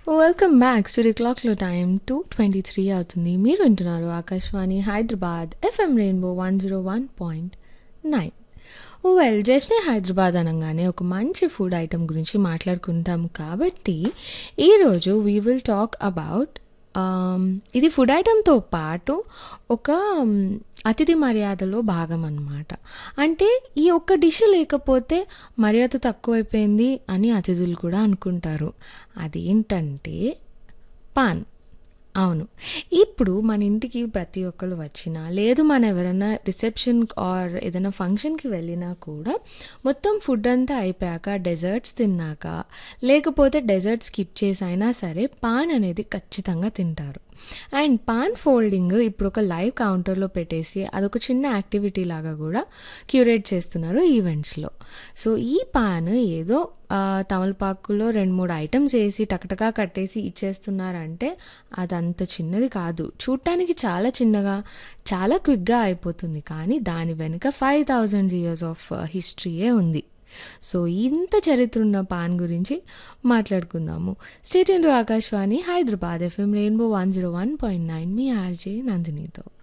welcome back studio క్లాక్లో time two twenty three అవుతుంది మీరు వింటున్నారు Akashvani Hyderabad FM rainbow one zero one point nine well just Hyderabad అనగానే ఒక మంచి ఫుడ్ ఐటమ్ గురించి మాట్లాడుకుంటాం కాబట్టి ఈరోజు వీ విల్ టాక్ అబౌట్ ఇది ఫుడ్ ఐటెంతో పాటు ఒక మ్, అతిథి మర్యాదలో భాగం అన్నమాట అంటే ఈ ఒక్క డిష్ లేకపోతే మర్యాద తక్కువైపోయింది అని అతిథులు కూడా అనుకుంటారు అదేంటంటే పాన్ అవును ఇప్పుడు మన ఇంటికి ప్రతి ఒక్కరు వచ్చినా లేదు మన ఎవరైనా రిసెప్షన్ ఆర్ ఏదైనా ఫంక్షన్కి వెళ్ళినా కూడా మొత్తం ఫుడ్ అంతా అయిపోయాక డెజర్ట్స్ తిన్నాక లేకపోతే డెజర్ట్ స్కిప్ చేసి అయినా సరే పాన్ అనేది ఖచ్చితంగా తింటారు అండ్ పాన్ ఫోల్డింగ్ ఇప్పుడు ఒక లైవ్ కౌంటర్లో పెట్టేసి అదొక చిన్న యాక్టివిటీ లాగా కూడా క్యూరేట్ చేస్తున్నారు ఈవెంట్స్లో సో ఈ పాన్ ఏదో ఆ, తమలపాకులో రెండు మూడు ఐటమ్స్ వేసి టకటకా కట్టేసి ఇచ్చేస్తున్నారంటే అదంత చిన్నది కాదు చూడటానికి చాలా చిన్నగా చాలా క్విక్గా అయిపోతుంది కానీ దాని వెనుక ఫైవ్ థౌజండ్ ఇయర్స్ ఆఫ్ హిస్టరీయే ఉంది సో ఇంత చరిత్ర ఉన్న పాన్ గురించి మాట్లాడుకుందాము stay tuned into Akashvani Hyderabad FM rainbow one zero one point nine మీ ఆర్జే నందినితో